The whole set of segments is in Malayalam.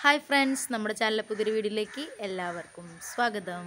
ഹായ് ഫ്രണ്ട്സ് നമ്മുടെ ചാനലിലെ പുതിയൊരു വീഡിയോയിലേക്ക് എല്ലാവർക്കും സ്വാഗതം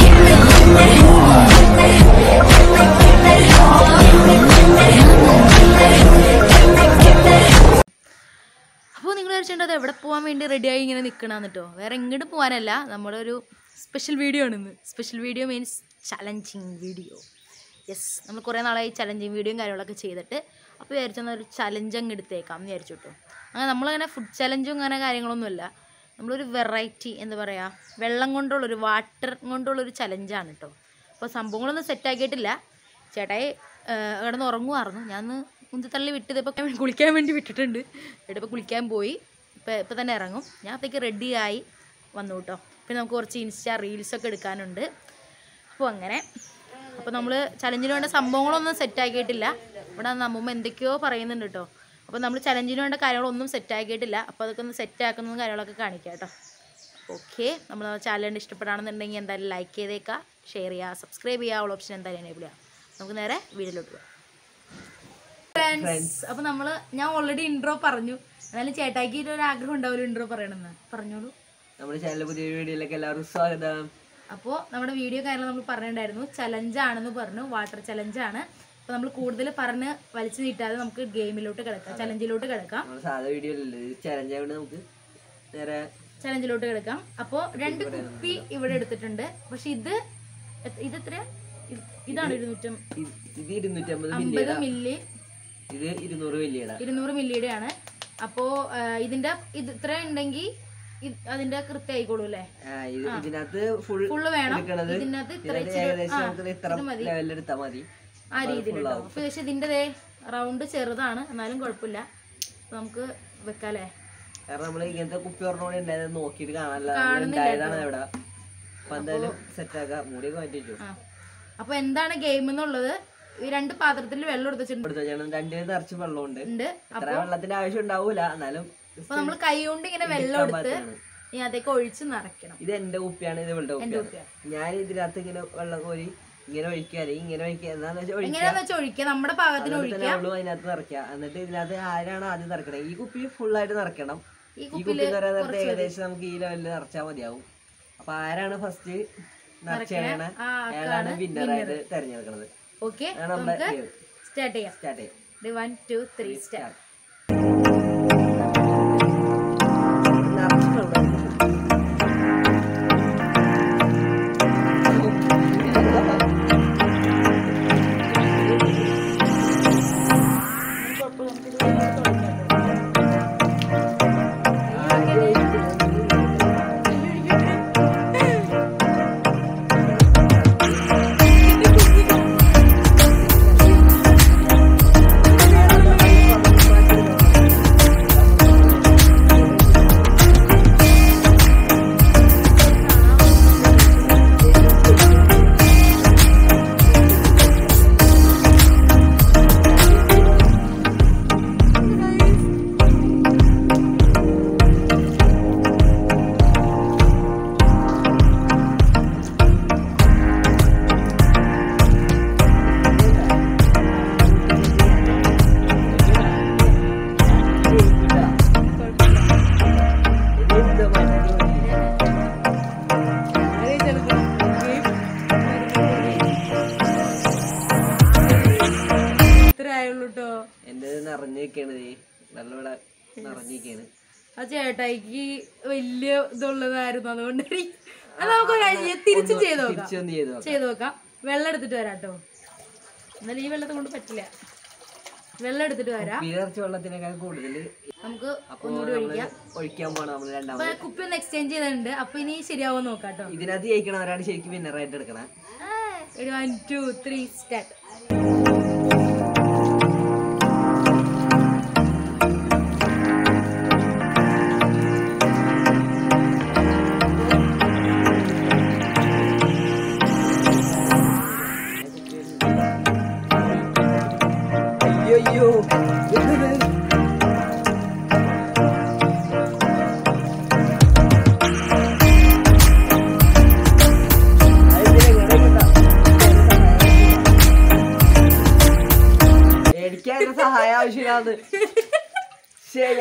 അപ്പോൾ നിങ്ങൾ വിചാരിച്ചേണ്ടത് എവിടെ പോകാൻ വേണ്ടി റെഡിയായി ഇങ്ങനെ നിൽക്കണമെന്ന് കേട്ടോ വേറെ എങ്ങോട്ട് പോകാനല്ല നമ്മുടെ ഒരു സ്പെഷ്യൽ വീഡിയോ ആണിന്ന് special video means challenging video yes നമ്മൾ കുറേ നാളായി ചലഞ്ചിങ് വീഡിയോയും കാര്യങ്ങളൊക്കെ ചെയ്തിട്ട് അപ്പോൾ വിചാരിച്ചെന്നാൽ ഒരു ചലഞ്ച് അങ്ങ് എടുത്തേക്കാം എന്ന് വിചാരിച്ചു കേട്ടോ അങ്ങനെ നമ്മളങ്ങനെ ഫുഡ് ചലഞ്ചും അങ്ങനെ കാര്യങ്ങളൊന്നുമല്ല നമ്മളൊരു വെറൈറ്റി എന്താ പറയുക വെള്ളം കൊണ്ടുള്ളൊരു വാട്ടർ കൊണ്ടുള്ളൊരു ചലഞ്ചാണ് കേട്ടോ അപ്പോൾ സംഭവങ്ങളൊന്നും സെറ്റാക്കിയിട്ടില്ല ചേട്ടായി കിടന്ന് ഉറങ്ങുമായിരുന്നു ഞാൻ മുന്തി തള്ളി വിട്ടത് ഇപ്പോൾ കുളിക്കാൻ വേണ്ടി വിട്ടിട്ടുണ്ട് ഇവിടെ ഇപ്പോൾ കുളിക്കാൻ പോയി ഇപ്പോൾ ഇപ്പോൾ തന്നെ ഇറങ്ങും ഞാൻ അപ്പോഴേക്ക് റെഡിയായി വന്നു കേട്ടോ പിന്നെ നമുക്ക് കുറച്ച് ഇൻസ്റ്റാ റീൽസൊക്കെ എടുക്കാനുണ്ട് അപ്പോൾ അങ്ങനെ അപ്പോൾ നമ്മൾ ചലഞ്ചിന് വേണ്ട സംഭവങ്ങളൊന്നും സെറ്റാക്കിയിട്ടില്ല ഇവിടെ നമ്മമ്മ എന്തൊക്കെയോ പറയുന്നുണ്ട് കേട്ടോ അപ്പോൾ നമ്മൾ ചലഞ്ചിന് വേണ്ട കാര്യങ്ങളൊന്നും സെറ്റാക്കിയിട്ടില്ല അപ്പോൾ അതൊക്കെ ഒന്ന് സെറ്റാക്കുന്ന കാര്യങ്ങളൊക്കെ കാണിക്കാം കേട്ടോ ഓക്കെ നമ്മൾ ചാനൽ ഇഷ്ടപ്പെടുകയാണെന്നുണ്ടെങ്കിൽ എന്തായാലും ലൈക്ക് ചെയ്തേക്കുക ഷെയർ ചെയ്യുക സബ്സ്ക്രൈബ് ചെയ്യുക ഓൾ ഓപ്ഷൻ എന്തായാലും എനേബിൾ ചെയ്യുക നമുക്ക് നേരെ വീഡിയോയിലോട്ട് പോകാം ഫ്രണ്ട്സ് അപ്പോൾ നമ്മൾ ഞാൻ ഓൾറെഡി ഇൻട്രോ പറഞ്ഞു എന്നാലും ചേട്ടായിക്ക് ഒരു ആഗ്രഹം ഉണ്ടാവില്ല ഇൻട്രോ പറയണമെന്ന് പറഞ്ഞോളൂ നമ്മുടെ ചാനലിലെ പുതിയ വീഡിയോയിലേക്ക് എല്ലാവർക്കും സ്വാഗതം അപ്പോൾ നമ്മുടെ വീഡിയോ കാര്യം നമ്മൾ പറഞ്ഞിട്ടുണ്ടായിരുന്നു ചലഞ്ചാണെന്ന് പറഞ്ഞു വാട്ടർ ചലഞ്ചാണ് അപ്പോൾ നമ്മൾ കൂടുതൽ പറഞ്ഞ് വലിച്ചു നീട്ടാതെ നമുക്ക് ഗെയിമിലോട്ട് കിടക്കാം ചലഞ്ചിലോട്ട് കിടക്കാം നമ്മുടെ സാധാ വീഡിയോ അല്ലല്ലോ ഇത് ചലഞ്ച് ആയതുകൊണ്ട് നമുക്ക് നേരെ ചലഞ്ചിലോട്ട് കിടക്കാം അപ്പോൾ രണ്ട് കുപ്പി ഇവിടെ എടുത്തിട്ടുണ്ട് പക്ഷെ ഇത് എത്ര- ഇത് എത്രയാ ഇത് ഇതാണ് ഇരുന്നൂറ്റം ഇ- ഇത് ഇരുന്നൂറ്റമ്പത് അമ്പത് മില്ലിയുടെ മില്ലി ഇത് ഇരുന്നൂറ് മില്ലിയുടെ ഇരുന്നൂറ് മില്ലിയുടെയാണ് അപ്പോൾ ഇതിന്റെ ഇത് ഇത്ര ഉണ്ടെങ്കിൽ അതിന്റെ കൃത്യം ആയിക്കോളൂ അല്ലേ ആ, ഇത് ഇതിനകത്ത് ഫുൾ ഫുള്ള് വേണം എടുക്കണത് ഇതിനകത്ത് ഇത്ര ഇതിനകത്ത് ഇച്ചിരി- ഏകദേശം ആ, നമുക്ക് ഇത്ര ഇത് മതി ലെവലിൽ എടുത്താൽ മതി ആ രീതിയിലുണ്ടാവും അപ്പൊ പക്ഷെ ഇതിന്റെ ദേ റൗണ്ട് ചെറുതാണ് എന്നാലും കുഴപ്പമില്ല അപ്പൊ നമുക്ക് വെക്കാല്ലേ കാരണം നമ്മൾ ഇങ്ങനത്തെ കുപ്പി പറഞ്ഞോണ്ട് ഉണ്ടായത് നോക്കിയിട്ട് കാണാനല്ല നമ്മള് ഉണ്ടായതാണ് ഇവിടെ അപ്പൊ എന്തായാലും സെറ്റ് ആക്കാം മൂടിയൊക്കെ മാറ്റി വെച്ചു ആ അപ്പൊ എന്താണ് ഗെയിം എന്നുള്ളത് ഈ രണ്ട് പാത്രത്തിൽ വെള്ളം എടുത്തിട്ടുണ്ട് ഇവിടുത്തെ ചേട്ടൻ രണ്ടിന് നിറച്ച് വെള്ളമുണ്ട് ഉണ്ട് അത്ര വെള്ളത്തിന്റെ ആവശ്യം ഉണ്ടാവൂല എന്നാലും അപ്പൊ നമ്മൾ കൈ കൊണ്ട് ഇങ്ങനെ വെള്ളം എടുത്ത് പാത്രമാണ്. ഇനി അതേക്ക് ഒഴിച്ച് നിറയ്ക്കണം ഇത് എന്റെ കുപ്പിയാണ് ഇത് ഇവളുടെ കുപ്പിയാണ് കുപ്പിയാണ്. ഞാൻ ഇതിനകത്ത് ഇങ്ങനെ വെള്ളം കോരി ഇങ്ങനെ ഒഴിക്കുക അല്ലെങ്കിൽ ഇങ്ങനെ ഒഴിക്കുക എന്താന്ന് വെച്ചാൽ ഒഴിക്കുക എങ്ങനെയാന്ന് വെച്ചാൽ ഒഴിക്കുക നമ്മുടെ പാകത്തിന് എന്നിട്ട് ഒഴിക്കുക തന്നെ ഉള്ളൂ അതിനകത്ത് നിറയ്ക്കുക എന്നിട്ട് ഇതിനകത്ത് ആരാണ് ആദ്യം നിറക്കണം ഈ കുപ്പി full ആയിട്ട് നിറക്കണം ഈ ഈ കുപ്പി എന്ന് പറയുന്നത് ഏകദേശം നമുക്ക് ഈ ലെവലിൽ നിറച്ചാൽ മതിയാവും അപ്പൊ ആരാണ് ഫസ്റ്റ് നിറച്ചേണ ആ അയാളാണ് വിന്നർ ആയിട്ട് തെരഞ്ഞെടുക്കുന്നത് ഓക്കെ അതാണ് നമ്മുടെ സ്റ്റാർട്ട് ചെയ്യാം സ്റ്റാർട്ട് ചെയ്യും ഇത് വൺ ടു ത്രീ സ്റ്റാർട്ട് നിറച്ചിട്ടുള്ള ഇത്ര ആയുള്ളൂ കേട്ടോ എന്റെ നിറഞ്ഞിരിക്കണത് വെള്ളം ഇവിടെ നിറഞ്ഞിരിക്കാണ് ആ ചേട്ടായിക്ക് വലിയ ഇതുള്ളതായിരുന്നു അതുകൊണ്ട് അത് നമുക്ക് ഒരു കാര്യം ചെയ്യാം. തിരിച്ചും ചെയ്ത് നോക്കാം തിരിച്ചൊന്ന് ചെയ്ത് നോക്കാം ചെയ്ത് നോക്കാം വെള്ളം എടുത്തിട്ട് വരാം കേട്ടോ എന്നാലും ഈ വെള്ളത്തെ കൊണ്ട് പറ്റില്ല വെള്ളം എടുത്തിട്ട് വരാം വിലർച്ച വെള്ളത്തിനേക്കാൾ കൂടുതൽ നമുക്ക് അപ്പൊ ഒന്നുകൂടി നമ്മള് ഒഴിക്കാം ഒഴിക്കാൻ പോണം നമ്മള് രണ്ടാമത് അപ്പൊ കുപ്പി ഒന്ന് എക്സ്ചേഞ്ച് ചെയ്തിട്ടുണ്ട് അപ്പൊ ഇനി ശരിയാവോ നോക്കാം കേട്ടോ ഇതിനകത്ത് ജയിക്കണവരാണ് ശരിക്കും വിന്നറായിട്ട് എടുക്കണേ ഒരു വൺ ടു ത്രീ സ്റ്റാർട്ട് അയ്യോ അയ്യോ ഇതെന്ത്? അതെന്തിനാ ഇങ്ങനെ ഇങ്ങോട്ടാ?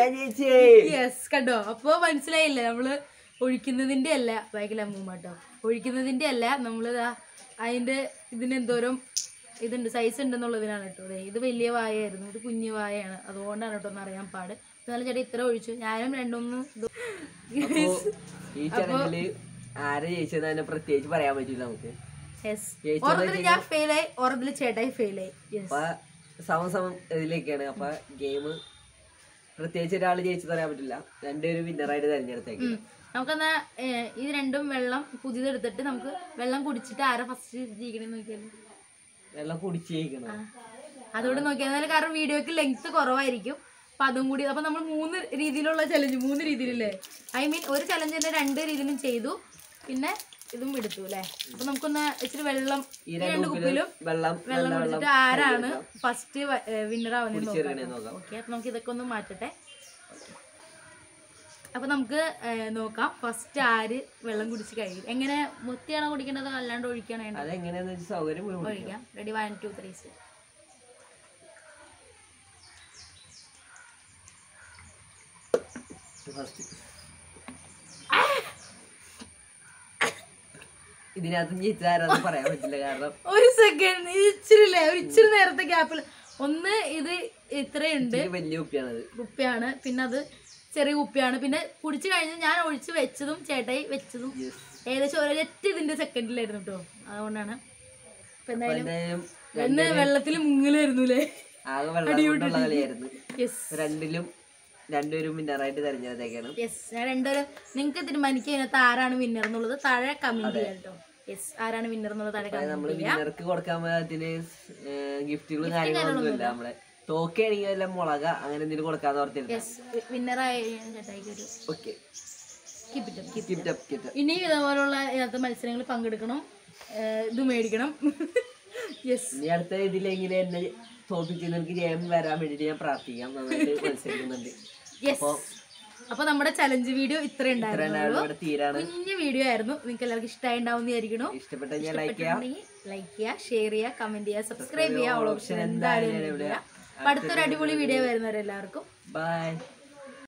ഞാൻ ജയിച്ചേ യെസ് കണ്ടോ അപ്പോൾ മനസ്സിലായില്ലേ നമ്മള് ഒഴിക്കുന്നതിന്റെ അല്ല ബാക്കിൽ അമ്മൂമ്മ കേട്ടോ ഒഴിക്കുന്നതിന്റെ അല്ല നമ്മള് ദാ അതിന്റെ ഇതിന് എന്തോരം ഇതുണ്ട് സൈസ് ഉണ്ടെന്നുള്ളതിനാണ് കേട്ടോ ദേ ഇത് വലിയ വായയായിരുന്നു ഇത് കുഞ്ഞു വായയാണ് അതുകൊണ്ടാണ് കേട്ടോ ഒന്ന് അറിയാൻ പാട് എന്നാലും ചേട്ടാ ഇത്ര ഒഴിച്ചു ഞാനും രണ്ടൊന്ന് ഇത് അപ്പൊ ഈ ചടങ്ങില് ആരെ ജയിച്ചത് തന്നെ പ്രത്യേകിച്ച് പറയാൻ പറ്റില്ല നമുക്ക് യെസ് ജയിച്ചത് ഓരത്തിൽ ഞാൻ ഫെയിലായി ഓരത്തിൽ ചേട്ടായി ഫെയിലായി യെസ് അപ്പൊ സമം സമം ഇതിലേക്കാണ് അപ്പൊ ഗെയിം പ്രത്യേകിച്ച് ഒരാൾ ജയിച്ചു പറയാൻ പറ്റില്ല രണ്ടുപേരും വിന്നറായിട്ട് തെരഞ്ഞെടുത്തേക്ക് നമുക്കെന്നാ ഏഹ്, ഇത് രണ്ടും വെള്ളം പുതിയതെടുത്തിട്ട് നമുക്ക് വെള്ളം കുടിച്ചിട്ട് ആരാ ഫസ്റ്റ് ജയിക്കണമെന്ന് നോക്കിയാലോ വെള്ളം കുടിച്ച് ജയിക്കണം അതുകൊണ്ട് നോക്കിയാൽ എന്നാലും കാരണം വീഡിയോക്ക് ലെങ്ത് കുറവായിരിക്കും അപ്പൊ അതും കൂടി അപ്പൊ നമ്മൾ മൂന്ന് രീതിയിലുള്ള ചലഞ്ച് മൂന്ന് രീതിയിലല്ലേ ഐ മീൻ ഒരു ചലഞ്ച് തന്നെ രണ്ട് രീതിയിലും ചെയ്തു പിന്നെ ഇതും എടുത്തു അല്ലേ അപ്പൊ നമുക്കൊന്ന് ഇച്ചിരി വെള്ളം ഈ ഈ രണ്ട് രണ്ട് കുപ്പിയിലും വെള്ളം വെള്ളം നല്ല കുടിച്ചിട്ട് ആരാണ് ഫസ്റ്റ് വിന്നർ ആവുന്നത് കുടിച്ചെടുക്കണേ നോക്കാം നോക്കാം ഓക്കെ അപ്പൊ നമുക്ക് ഇതൊക്കെ ഒന്ന് മാറ്റട്ടെ അപ്പൊ നമുക്ക് ഏഹ്, നോക്കാം ഫസ്റ്റ് ആര് വെള്ളം കുടിച്ച് കഴിയും എങ്ങനെ മുത്തിയാണോ കുടിക്കേണ്ടത് അല്ലാണ്ട് ഒഴിക്കണോ വേണ്ടത് അതെങ്ങനെയാന്ന് വെച്ചാൽ സൗകര്യം പോലെ കുടിക്കാം. ഒഴിക്കാം ready one two three first ഇതിനകത്ത് ജയിച്ചാരാന്ന് പറയാൻ പറ്റില്ല കാരണം ഒരു സെക്കൻഡ് ഇച്ചിരി ഇല്ലേ ഒരു ഇച്ചിരി നേരത്തെ ഗ്യാപ്പിൽ ഒന്ന് ഇത് ഇത്രയുണ്ട് ഇത് വലിയ കുപ്പിയാണത് കുപ്പിയാണ് പിന്നെ അത് ചെറിയ കുപ്പിയാണ് പിന്നെ കുടിച്ചു കഴിഞ്ഞ് ഞാൻ ഒഴിച്ച് വെച്ചതും ചേട്ടായി വെച്ചതും Yes. ഏകദേശം ഒരൊറ്റ ഇതിന്റെ സെക്കൻഡിലായിരുന്നു കേട്ടോ അതുകൊണ്ടാണ് അപ്പൊ അപ്പൊ എന്തായാലും എന്തായാലും എന്ന് വെള്ളത്തിൽ മുങ്ങലായിരുന്നു അല്ലേ ആകെ വെള്ളം കൊണ്ടുള്ള കളിയായിരുന്നു യെസ് രണ്ടിലും രണ്ടുപേരും വിന്നറായിട്ട് തെരഞ്ഞെടുത്തേക്കാണ് യെസ് ഞാൻ രണ്ടുപേരും നിങ്ങൾക്ക് തീരുമാനിക്കുക ഇതിനകത്ത് ആരാണ് വിന്നർ എന്നുള്ളത് താഴെ കമന്റ് ചെയ്യാം കേട്ടോ യെസ് ആരാണ് വിന്നർ എന്നുള്ളത് താഴെ കമന്റ് നമ്മള് വിന്നർക്ക് കൊടുക്കാൻ പറ്റത്തിന് ഗിഫ്റ്റുകളും കാര്യങ്ങളൊന്നും ഇല്ല നമ്മളെ തോക്കുകയാണെങ്കിൽ വല്ല മുളക അങ്ങനെ എന്തെങ്കിലും കൊടുക്കാന്ന് ഓർത്തിരുന്നു യെസ് വിന്നറായ ചേട്ടായിക്ക് ഒരു okay keep it up, keep it up. Kit up kit ഇനിയും ഇതേപോലുള്ള ഇതിനകത്ത് മത്സരങ്ങളിൽ പങ്കെടുക്കണം ഏഹ് ഇത് മേടിക്കണം യെസ് ഇനി അടുത്ത ഇതിലെങ്കിലും എന്നെ തോപ്പിച്ച് നിനക്ക് ജയം വരാൻ വേണ്ടിട്ട് ഞാൻ പ്രാർത്ഥിക്കാം നന്നായിട്ട് മത്സരിക്കുന്നുണ്ട് യെസ് അപ്പൊ നമ്മുടെ ചലഞ്ച് വീഡിയോ ഇത്ര ഉണ്ടായിരുന്നു ഇത്രയും ഇവിടെ തീരാണ് കുഞ്ഞു വീഡിയോ ആയിരുന്നു നിങ്ങൾക്ക് എല്ലാവർക്കും ഇഷ്ടമായി ഉണ്ടാവും വിചാരിക്കണോ ഇഷ്ടപ്പെട്ട ഞാൻ ലൈക്ക് ചെയ്യാം ലൈക്ക് ചെയ്യുക ഷെയർ ചെയ്യുക കമന്റ് ചെയ്യുക സബ്സ്ക്രൈബ് ചെയ്യുക ഓൾ ഓപ്ഷൻ എന്തായാലും ചെയ്യുക. അപ്പൊ അടുത്തൊരു അടിപൊളി വീഡിയോ വരുന്നവരെല്ലാവർക്കും ബൈ